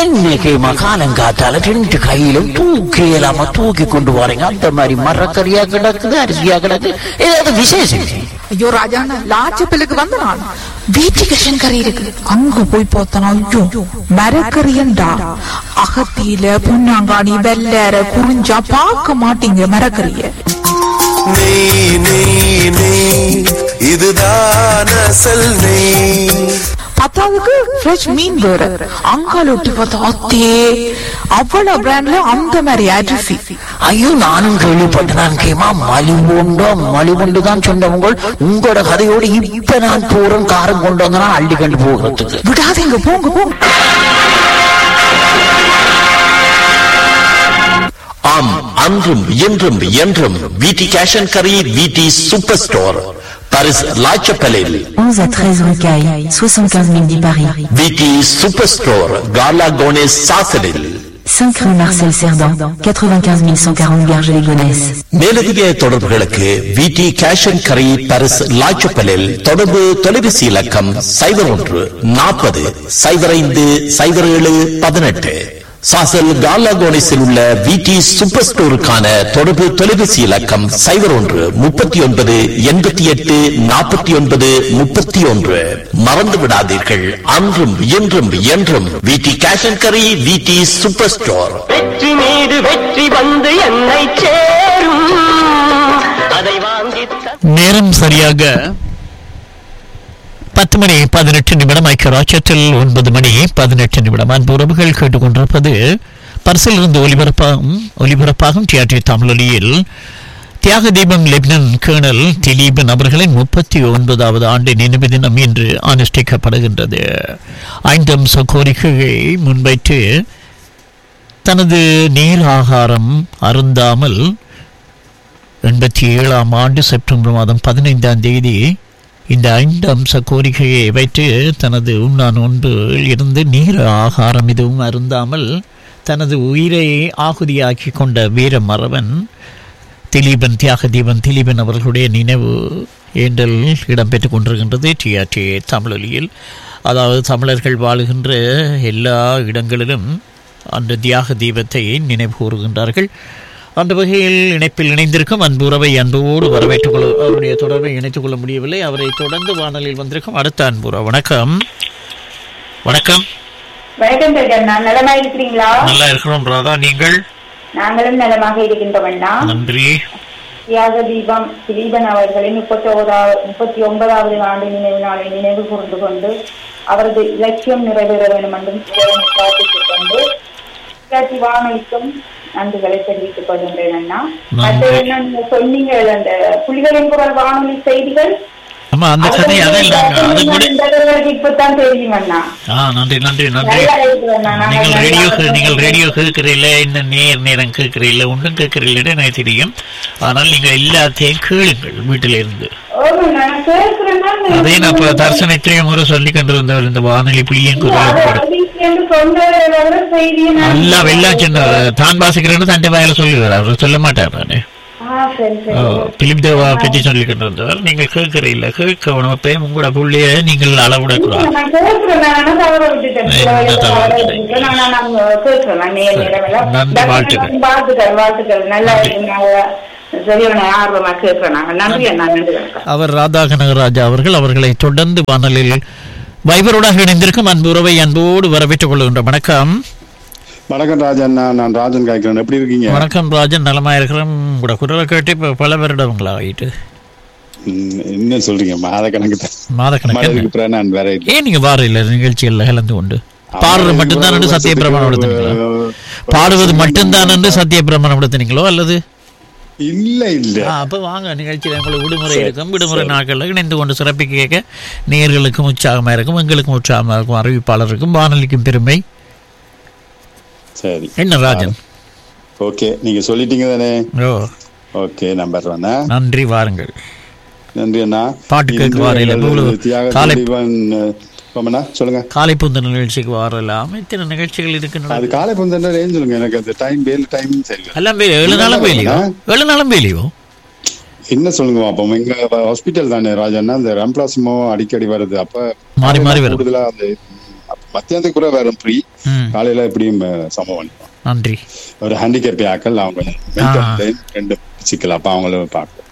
இன்னைக்கு மகாலங்காத்தால ரெண்டு கையிலும் தூக்கி இல்லாம தூக்கி கொண்டு போறீங்க அந்த மாதிரி மரக்கறியா கிடக்குது அரிசியா கிடக்கு ஏதாவது விசேஷம் ஐயோ ராஜாண்ணா லாச்சப்பிலுக்கு வந்த நான் வீட்டுக்கு கறி இருக்கு அங்க போய் பார்த்தனா ஐயோ மரக்கறியண்டா அகத்தியில புண்ணாங்காணி வெள்ளற குறிஞ்சா பார்க்க மாட்டீங்க மரக்கறிய நெய் நெய் நெய் இதுதான் அசல் நெய் பத்தாவதுக்கு ஃப்ரெஷ் மீன் வேற அங்கால ஒட்டி பார்த்தா அத்தே அவ்வளவு பிராண்ட்ல அந்த மாதிரி அரிசி ஐயோ நானும் கேள்விப்பட்டேன் கேமா மலிவுண்டோ மலிவுண்டு தான் சொன்னவங்க உங்களோட கதையோடு இப்ப நான் போறேன் காரம் கொண்டு வந்தனா அள்ளி கண்டு போகிறதுக்கு விடாதீங்க போங்க போங்க ஆம் அன்றும் இன்றும் என்றும் விடி கேஷ் அண்ட் கரி விடி சூப்பர் ஸ்டோர் பாரிஸ் லாச்சப்பலில் 11 à 13 rue Caille, 75 000 10 Paris. விடி சூப்பர் ஸ்டோர் கார்லா கோனேஸ் சாசலில் 5 rue Marcel Cerdan, 95 140 Garges-les-Gonesse. மேலதிக தொடர்புகளுக்கு விடி கேஷ் அண்ட் கரி பாரிஸ் லாச்சப்பலில் தொடர்பு தொலைபேசி இலக்கம் சைபர் ஒன்று நாற்பது சைபர் ஐந்து சைபர் ஏழு பதினெட்டு சாசல் கார்லா கோனேஸில் உள்ள விடி சூப்பர் ஸ்டோருக்கான தொடர்பு தொலைபேசி இலக்கம் சைபர் ஒன்று முப்பத்தி ஒன்பது எண்பத்தி எட்டு நாற்பத்தி ஒன்பது முப்பத்தி ஒன்று மறந்து விடாதீர்கள் அன்றும் இன்றும் என்றும் விடி கேஷ் அண்ட் கரி விடி சூப்பர் ஸ்டோர் வெற்றி மீது வெற்றி வந்து என்னை சேரும் அதை வாங்கி நேரம் சரியாக பத்து மணி பதினெட்டு நிமிடம் ஐக்கியராட்சத்தில் ஒன்பது மணி பதினெட்டு நிமிடம் அன்பு உறவுகள் கேட்டுக்கொண்டிருப்பது பரிசில் இருந்து ஒலிபரப்பாகும் ஒலிபரப்பாகும் டிஆர்டி தமிழொலியில் தியாக தீபம் லெப்டினன்ட் கேர்னல் திலீபன் அவர்களின் முப்பத்தி ஒன்பதாவது ஆண்டு நினைவு தினம் இன்று அனுஷ்டிக்கப்படுகின்றது ஐந்து அம்ச கோரிக்கையை முன்வைத்து தனது நீர் ஆகாரம் அருந்தாமல் எண்பத்தி ஏழாம் ஆண்டு செப்டம்பர் மாதம் பதினைந்தாம் தேதி இந்த ஐந்து அம்ச கோரிக்கையை வைத்து தனது உண்ணா நோன்பில் இருந்து நீர் ஆகாரம் எதுவும் அருந்தாமல் தனது உயிரை ஆகுதியாக்கி கொண்ட வீர மறவன் திலீபன் தியாக தீபன் திலீபன் அவர்களுடைய நினைவு ஏண்டல் இடம்பெற்றுக் கொண்டிருக்கின்றது டிஆர்டி தமிழொலியில் அதாவது தமிழர்கள் வாழுகின்ற எல்லா இடங்களிலும் அந்த தியாக தீபத்தை நினைவு கூறுகின்றார்கள் அந்த வகையில் இணைப்பில் இணைந்திருக்கும் அன்பு உறவை அன்போடு வரவேற்றுக் கொள்ள அவருடைய தொடர்பை இணைத்துக் கொள்ள முடியவில்லை அவரை தொடர்ந்து வானலில் வந்திருக்கும் அடுத்த அன்புறா வணக்கம் வணக்கம் வணக்கம் பிரதர் நான் நலமா இருக்கிறீங்களா நல்லா இருக்கிறோம் ராதா நீங்கள் நாங்களும் நலமாக இருக்கின்றோம் அண்ணா நன்றி தியாக தீபம் திலீபன் அவர்களின் முப்பத்தி ஒன்பதாவது முப்பத்தி ஒன்பதாவது ஆண்டு நினைவு நாளை நினைவு கூர்ந்து கொண்டு அவரது இலட்சியம் நிறைவேற வேண்டும் என்றும் இறைவனை பிரார்த்தித்துக் கொண்டு தியாகி வானொலிக்கும் நன்றிகளை தெரிவித்துக் கொள்கின்றேன் அண்ணா மற்ற என்ன நீங்க சொன்னீங்க அந்த புலிகளின் குரல் வானொலி செய்திகள் ஆமா அந்த கதை அதை அது கூட எங்களுக்கு இப்பதான் தெரியும் அண்ணா ஆ நன்றி நன்றி நன்றி நல்லா இருக்குது அண்ணா நாங்கள் நீங்கள் நல்லா ரேடியோ இருக்கிறோம். நீங்கள் ரேடியோ கேட்கிறீல்ல இந்த நேர் நேரம் கேட்கிறீல்ல ஒன்றும் கேட்கிறீல்ல எனக்கு தெரியும் ஆனால் நீங்கள் எல்லாத்தையும் கேளுங்கள் வீட்டில் இருந்து ஓ, நான் கேட்கிறேன்னா நீங்க- அதே நான் இப்ப தர்சனத்திலேயே முறை சொல்லி கொண்டிருந்தவர் இந்த வானொலி புளியன் குரல் அது கூட அறிவிக்கன்னு சொன்னதை தவிர செய்தியை நான் எல்லாம் வெள்ளம் சொன்ன தான் வாசிக்கிறேன்னு தண்டை வாயில சொல்லுவார் அவர் சொல்ல மாட்டார் நானு ஆ, சரி, சரி. பிலிப் தேவா பற்றி சொல்லி கொண்டிருந்தவர் நீங்கள் கேட்கிறீல்ல கேட்கணும் அப்பயும் உங்களோட புள்ளைய நீங்கள் அளவிடக்கூடாது நான் கேட்கிறேன், நான் ஆனா தவற விட்டுட்டேன். என்ன சில வேளை தவறு தவற விட்டுட்டீங்க? விட்டுட்டேன். நான் நான் நாங்க கேட்கிறேன், நான் நேர் நேரம் எல்லாம். நன்றி, டாக்டர், வாழ்த்துக்கள். வாழ்த்துக்கள், வாழ்த்துக்கள். நல்லா நன்றி. இருக்கு. நாங்க சரியான ஆர்வமா கேட்கிறோம் நாங்க. நன்றி அண்ணா, நன்றி வணக்கம். அவர் ராதா கனகராஜா அவர்கள் அவர்களை தொடர்ந்து வானலில் வைபரோடாக இணைந்திருக்கும் அன்பு உறவை அன்போடு வரவேற்றுக் கொள்கின்ற வணக்கம் வணக்கம் ராஜன் நான் நான் ராஜன் காய்க்கிறேன் எப்படி இருக்கீங்க வணக்கம் ராஜன் நலமா இருக்கிறோம் உங்களோட குரலை கேட்டு இப்போ பல வருடங்களா ஆயிட்டு ம், என்ன சொல்றீங்க மாத கணக்கு தான் மாதக்கணக்கு மழைக்கு பிறகு நான் வேற இல்லை. ஏன் நீங்க வார இல்ல நிகழ்ச்சிகள்ல கலந்து கொண்டு பாடுறது மட்டும்தான் என்று சத்தியபிரமணம் நடத்தினீங்களா பாடுவது மட்டும்தான் என்று சத்தியபிரமணம் நடத்தினீங்களோ அல்லது இல்ல இல்ல ஆ, அப்ப வாங்க நிகழ்ச்சியில் உங்களுக்கு விடுமுறை இருக்கும் விடுமுறை நாட்களில் இணைந்து கொண்டு சிறப்பிக்க கேட்க நேர்களுக்கும் உற்சாகமா இருக்கும் எங்களுக்கும் உற்சாகமா இருக்கும் அறிவிப்பாளருக்கும் வானொலிக்கும் பெருமை சரி என்ன ராஜன் ஓகே நீங்க சொல்லிட்டீங்க தானே ஓ ஓகே நம்பர் வேணா நன்றி வாருங்கள் நன்றி அண்ணா பாட்டு கேட்க இன்று வாரையில எங்கள் இவ்வளவு தியாக காலை- தீபன் பமனா சொல்லுங்க காலை புந்த நிகழ்ச்சிக்கு வரலாம் இத்தனை நிகழ்ச்சிகள் அது இருக்கின்றன காலை பொந்தா ஏன் சொல்லுங்க எனக்கு அந்த டைம் வேல் டைம் சரி எல்லாம் வேலி ஏழு நாளும் வேலியோ ஏழு நாளும் வேலியோ என்ன சொல்லுங்க அப்போ எங்க ஹாஸ்பிட்டல் தானே ராஜண்ணா அந்த ரம்ப்ளாஸ்மோ அடிக்கடி வருது அப்ப மாறி மாறி வரும். கூடுதலா அந்த மத்தியானத்துக்கு கூட வேற ஃப்ரீ ம். காலையில எப்படியும் அஹ், சமம் பண்ணிப்போம் நன்றி ஒரு ஹேண்டிகேப் ஆக்கள் அவங்க மென்டல் ரெண்டு சிக்கல் அப்ப அவங்கள பார்க்க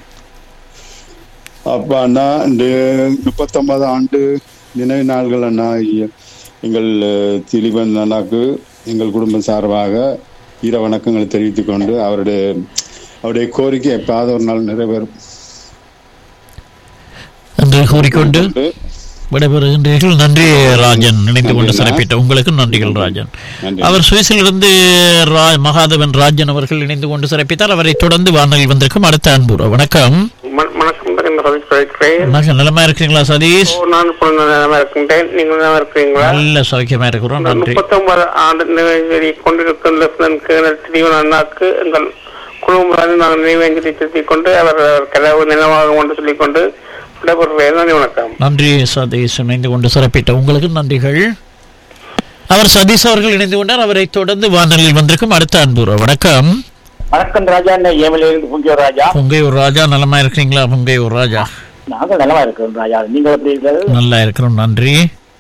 அப்ப அண்ணா இந்த முப்பத்தொன்பது ஆண்டு நினைவு நாள்கள் அண்ணா ஐய- எங்கள் அஹ், திலீபன் அண்ணாக்கு எங்கள் குடும்பம் சார்பாக ஈர வணக்கங்களை தெரிவித்துக் கொண்டு அவருடைய அவருடைய கோரிக்கை எப்பாவது ஒரு நாள் நிறைவேறும் என்று கூறிக்கொண்டு விடைபெறுகின்றீர்கள் நன்றி ராஜன் இணைந்து கொண்டு நன்றி, சிறப்பிட்ட உங்களுக்கு நன்றிகள் ராஜன் நன்றி. அவர் சுவிஸிலிருந்து ரா- மகாதேவன் ராஜன் அவர்கள் இணைந்து கொண்டு சிறப்பித்தார் அவரை தொடர்ந்து வானொலி வந்திருக்கும் அடுத்த அன்புற வணக்கம் வணக்கம் நான் சதீஷ் பேசுகிறேன் வணக்கம் நலமா இருக்கிறீங்களா சதீஷ் ஓ, நான் இப்போ நல்லா இருக்கின்றேன் நீங்கள் நல்லா இருக்கிறீங்களா நல்ல சௌக்கியமா இருக்கிறோம் நன்றி முப்பத்தொன்பது ஆண்டு நினைவேறி கொண்டிருக்கும் லெப்டினன்ட் கேர்னல் திடீவன் அண்ணாக்கு எங்கள் குழுமராஜ் நாங்கள் நினைவேஞ்சலி செலுத்திக் கொண்டு அவர் கனவு நினைவாகும் என்று சொல்லிக்கொண்டு விடைபெறுகிறேன் நன்றி வணக்கம் நன்றி சதீஷ் இணைந்து கொண்டு சிறப்பிட்ட உங்களுக்கு நன்றிகள் அவர் சதீஷ் அவர்கள் இணைந்து கொண்டார் அவரை தொடர்ந்து வானொலியில் வந்திருக்கும் அடுத்த அன்புற வணக்கம் வணக்கம் ராஜா ஏமலிருந்து புங்கிய ராஜா பொங்கையூர் ராஜா நலமா இருக்கிறீங்களா பொங்கையூர் ராஜா நாங்கள் நலமா இருக்கிறோம் ராஜா நீங்கள் எப்படி இருக்கிறது நல்லா இருக்கிறோம் நன்றி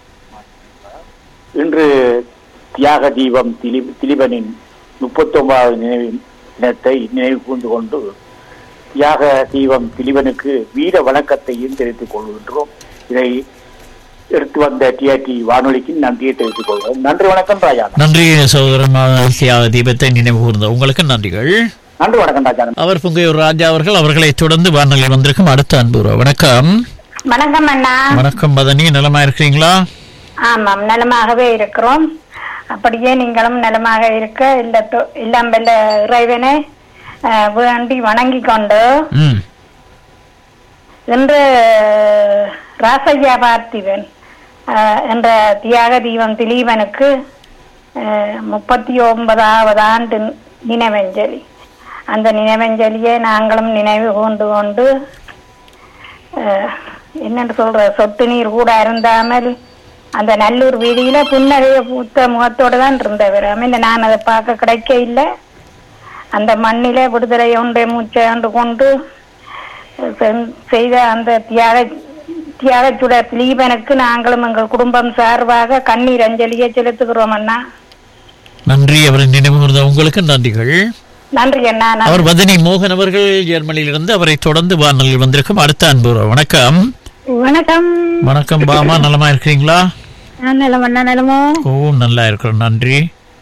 இன்று தியாக தீபம் திலீப் திலீபனின் முப்பத்தி ஒன்பதாவது நினைவு தினத்தை நினைவு கூர்ந்து கொண்டு தியாக தீபம் திலீபனுக்கு வீர வணக்கத்தையும் தெரிவித்துக் கொள்கின்றோம் இதை எடுத்து வந்த டிஆர்டி வானொலிக்கு நன்றியை தெரிவித்துக் கொள்கிறோம் நன்றி வணக்கம் ராஜா நன்றி சகோதரன் தியாக தீபத்தை நினைவு கூர்ந்த உங்களுக்கு நன்றிகள் நன்றி வணக்கம் ராஜா அவர் பொங்கையூர் ராஜா அவர்கள் அவர்களை தொடர்ந்து வானொலியில் வந்திருக்கும் அடுத்த அன்புற வணக்கம் வணக்கம் அண்ணா வணக்கம் பதனி நலமா இருக்கிறீங்களா ஆமாம் நலமாகவே இருக்கிறோம் அப்படியே நீங்களும் நலமாக இருக்க இல்ல தொ- எல்லாம் வல்ல இறைவனை அஹ், வேண்டி வணங்கி கொண்டு ம் இன்று ராசையா பார்த்திபன் அஹ், என்ற தியாக தீபம் திலீபனுக்கு அஹ், முப்பத்தி ஒன்பதாவது ஆண்டு நினைவஞ்சலி அந்த நினைவஞ்சலியை நாங்களும் நினைவு கூர்ந்து கொண்டு அஹ், என்னன்னு சொல்ற சொட்டு நீர் கூட அருந்தாமல் அந்த நல்லூர் வீதியில புன்னகைய பூத்த முகத்தோட தான் இருந்தவர் ஆமீன் நான் அதை பார்க்க கிடைக்க இல்லை அந்த மண்ணிலே விடுதலை ஒன்றை மூச்சை ஒன்று கொண்டு சென்- செய்த அந்த தியாக தியாகச்சுட திலீபனுக்கு நாங்களும் எங்கள் குடும்பம் சார்பாக கண்ணீர் அஞ்சலியை செலுத்துகிறோம் அண்ணா நன்றி அவரை நினைவு கூர்ந்த உங்களுக்கு நன்றிகள் நன்றி அண்ணா நன்றி. அவர் பதனி மோகன் அவர்கள் ஜெர்மனியிலிருந்து அவரை தொடர்ந்து வானொலியில் வந்திருக்கும் அடுத்த அன்புற வணக்கம் வணக்கம் வணக்கம் பாமா நலமா இருக்கிறீங்களா நான் நிலம் அண்ணா நிலமோ ஓ நல்லா இருக்கிறோம் நன்றி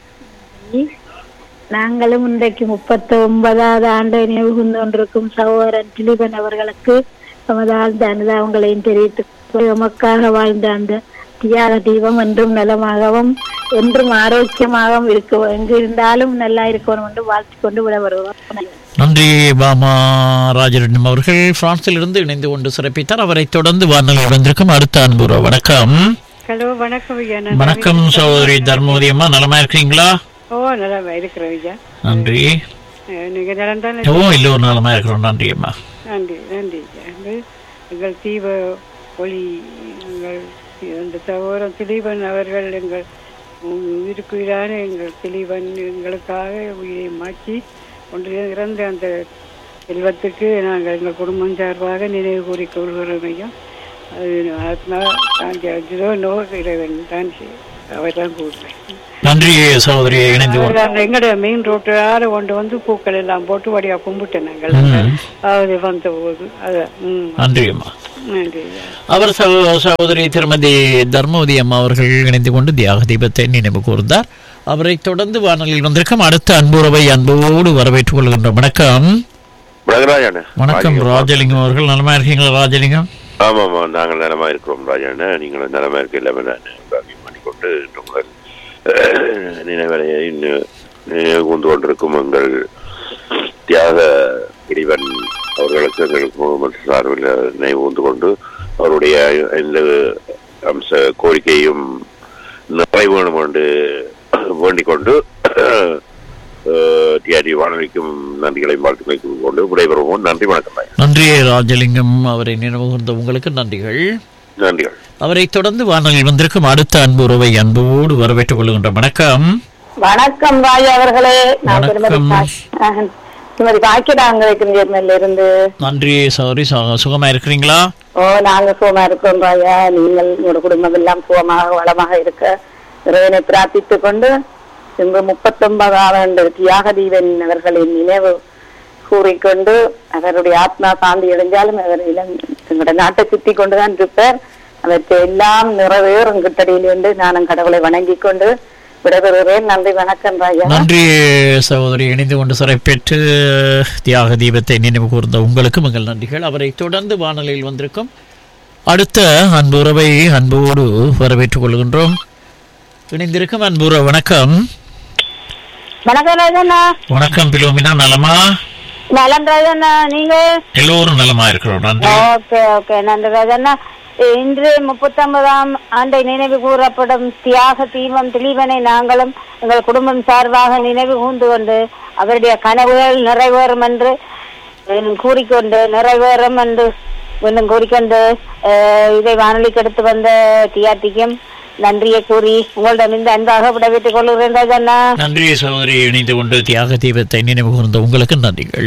நாங்களும் இன்றைக்கு முப்பத்தி ஒன்பதாவது ஆண்டை நினைவு கூர்ந்து கொண்டிருக்கும் சகோதரன் திலீபன் அவர்களுக்கு தமது ஆழ்ந்த அனுதாபங்களையும் தெரிவித்து எமக்காக வாழ்ந்த அந்த தியாக தீபம் என்றும் நலமாகவும் என்றும் ஆரோக்கியமாகவும் இருக்க எங்கு இருந்தாலும் நல்லா இருக்கணும் என்று வாழ்த்திக் கொண்டு விட வருவோம் நன்றி பாமா ராஜரட்னம் அவர்கள் பிரான்சில் இருந்து இணைந்து கொண்டு சிறப்பித்தார் அவரை தொடர்ந்து வானொலியில் வந்திருக்கும் அடுத்த அன்புற வணக்கம் ஹலோ வணக்கம் ஐயா நான் வணக்கம் சகோதரி தர்மவதி அம்மா நலமா இருக்கிறீங்களா ஓ நல்லா இருக்கிறேன் ஐயா நன்றி அஹ், நீங்க நலம் தானே ஓ எல்லோரும் நலமா இருக்கிறோம் நன்றி அம்மா நன்றி நன்றி ஐயா வந்து எங்கள் தீப ஒளி எங்கள் அந்த சகோதரன் திலீபன் அவர்கள் எங்கள் உயிருக்குயிரான எங்கள் திலீபன் எங்களுக்காக உயிரை மாற்றி ஒன்று இறந்த அந்த செல்வத்துக்கு நாங்கள் எங்கள் குடும்பம் சார்பாக நினைவு கூறிக் கொள்கிறோம் ஐயா அது ஆத்மா சாந்தி அஜிதோ நோ இறைவன் தான் அவர் தான் கூறுறேன் நன்றி சகோதரி இணைந்து கொண்டு அந்த எங்கட மெயின் ரோட்டால கொண்டு வந்து பூக்கள் எல்லாம் போட்டு வடியா கும்பிட்டேன் நாங்கள் ம். அது வந்த போது அதான் ம். நன்றி அம்மா நன்றி ஐயா. அவர் சகோ- சகோதரி திருமதி தர்மவதி அம்மா அவர்கள் இணைந்து கொண்டு தியாக தீபத்தை நினைவு கூர்ந்தார் அவரை தொடர்ந்து வானொலியில் வந்திருக்கும் அடுத்த அன்புறவை அன்போடு வரவேற்றுக் கொள்கின்ற வணக்கம் ராஜராஜன் வணக்கம் ராஜலிங்கம் அவர்கள் நலமா இருக்கீங்களா ராஜலிங்கம் ஆமா ஆமா நாங்கள் நலமா இருக்கிறோம் ராஜாண்ண நீங்களும் நலமா இருக்க எல்லாமே நான் பாக்கியம் பண்ணிக்கொண்டு இன்று முதல் அஹ், நினைவலையை நி- நினைவு கூர்ந்து கொண்டிருக்கும் எங்கள் தியாக இறைவன் அவர்களுக்கு எங்கள் குடும்பம் சார்பில் நினைவு கூர்ந்து கொண்டு அவருடைய இந்த அம்ச கோரிக்கையும் நிறைவேணும் என்று வேண்டிக் கொண்டு டிஆர்டி வானொலிக்கும் நன்றிகளை வாழ்த்துக்களை கொண்டு விடைபெறுவோம் நன்றி வணக்கம் ராஜா. நன்றி ராஜலிங்கம் அவரை நினைவு கூர்ந்த உங்களுக்கு நன்றிகள் நன்றிகள் அவரை தொடர்ந்து வானொலியில் வந்திருக்கும் அடுத்த அன்புறவை அன்போடு வரவேற்றுக் கொள்கின்ற வணக்கம் வணக்கம் ராஜா அவர்களே நான் திருமதி வணக்கம். கா- அஹ், திருமதி காக்கிடாங்க ஜெர்மனில இருந்து நன்றி சௌரி சுகமா இருக்கிறீங்களா ஓ நாங்க சுகமா இருக்கிறோம் ராயா நீங்கள் உங்களோட குடும்பம் எல்லாம் சுகமாக வளமாக இருக்க இறைவனை பிரார்த்தித்துக் கொண்டு இன்று முப்பத்தொன்பதாம் ஆண்டு தியாகதீவன் அவர்களின் நினைவு கூறிக்கொண்டு அவருடைய ஆத்மா சாந்தி அடைஞ்சாலும் அவர் இளம் எங்களோட நாட்டை சுத்தி கொண்டுதான் இருப்பார் அவற்றை எல்லாம் நிறைவேறும் கிட்டடியிலிருந்து நானும் கடவுளை வணங்கிக் கொண்டு விடைபெறுகிறேன் நன்றி வணக்கம் ராயா நன்றி சகோதரி இணைந்து கொண்டு சிறைப்பெற்று தியாக தீபத்தை நினைவு கூர்ந்த உங்களுக்கும் எங்கள் நன்றிகள் அவரை தொடர்ந்து வானொலியில் வந்திருக்கும் அடுத்த அன்பு உறவை அன்போடு வரவேற்றுக் கொள்கின்றோம் இணைந்திருக்கும் அன்பு உறவு வணக்கம் வணக்கம் ராஜண்ணா வணக்கம் பிலோமினா நலமா நலன் ராஜண்ணா நீங்க எல்லோரும் நலமா இருக்கிறோம் நன்றி ஓகே ஓகே நன்றி ராஜண்ணா இன்று முப்பத்தொன்பதாம் ஆண்டை நினைவு கூறப்படும் தியாக தீபம் திலீபனை நாங்களும் எங்கள் குடும்பம் சார்பாக நினைவு கூர்ந்து கொண்டு அவருடைய கனவுகள் நிறைவேறும் என்று அஹ், கூறிக்கொண்டு நிறைவேறும் என்று மீண்டும் கூறிக்கொண்டு அஹ், இதை வானொலிக்கு எடுத்து வந்த தியாத்திக்கும் நன்றியை கூறி உங்களிடம் இந்த அன்பாக விடைபெற்றுக் கொள்கிறேன் ராஜண்ணா நன்றி சகோதரி இணைந்து கொண்டு தியாக தீபத்தை நினைவு கூர்ந்த உங்களுக்கு நன்றிகள்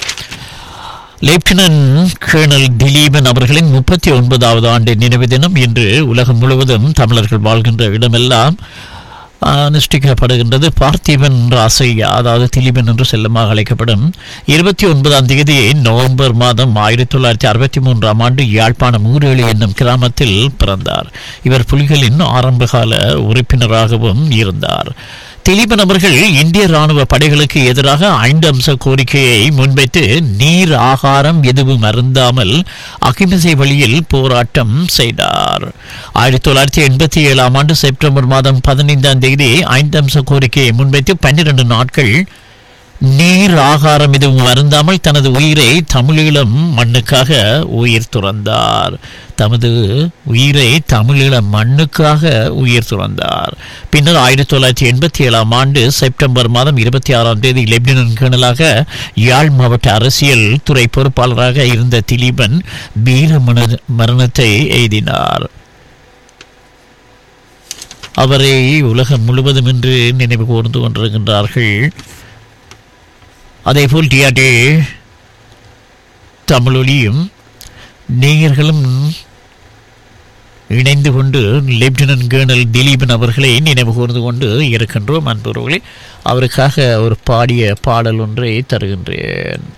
லெப்டினன்ட் கேர்னல் திலீபன் அவர்களின் முப்பத்தி ஒன்பதாவது ஆண்டு நினைவு தினம் இன்று உலகம் முழுவதும் தமிழர்கள் வாழ்கின்ற இடமெல்லாம் அனுஷ்டிக்கப்படுகின்றது பார்த்திபன் ராசையா அதாவது திலீபன் என்று செல்லமாக அழைக்கப்படும் இருபத்தி ஒன்பதாம் தேதி நவம்பர் மாதம் ஆயிரத்தி தொள்ளாயிரத்தி அறுபத்தி மூன்றாம் ஆண்டு யாழ்ப்பாணம் ஊரேழு என்னும் கிராமத்தில் பிறந்தார் இவர் புலிகளின் ஆரம்பகால உறுப்பினராகவும் இருந்தார் திலீபன் அவர்கள் இந்திய ராணுவ படைகளுக்கு எதிராக ஐந்து அம்ச கோரிக்கையை முன்வைத்து நீர் ஆகாரம் எதுவும் அருந்தாமல் அகிம்சை வழியில் போராட்டம் செய்தார் ஆயிரத்தி தொள்ளாயிரத்தி எண்பத்தி ஏழாம் ஆண்டு செப்டம்பர் மாதம் பதினைந்தாம் தேதி ஐந்து அம்ச கோரிக்கையை முன்வைத்து பன்னிரண்டு நாட்கள் நீர் ஆகாரம் எதுவும் அருந்தாமல் தனது உயிரை தமிழீழம் மண்ணுக்காக உயிர் துறந்தார் தமது உயிரை தமிழீழ மண்ணுக்காக உயிர் துறந்தார் பின்னர் ஆயிரத்தி தொள்ளாயிரத்தி எண்பத்தி ஏழாம் ஆண்டு செப்டம்பர் மாதம் இருபத்தி ஆறாம் தேதி லெப்டினன்ட் கேர்னலாக யாழ் மாவட்ட அரசியல் துறை பொறுப்பாளராக இருந்த திலீபன் வீர மன- மரணத்தை எய்தினார் அவரை உலகம் முழுவதும் இன்று நினைவு கூர்ந்து கொண்டிருக்கின்றார்கள் அதேபோல் டிஆர்டி தமிழொலியும் நேயர்களும் இணைந்து கொண்டு லெப்டினன்ட் கேர்னல் திலீபன் அவர்களை நினைவு கூர்ந்து கொண்டு இருக்கின்றோம் அன்புறவுகளே அவருக்காக ஒரு பாடிய பாடல் ஒன்றை தருகின்றேன்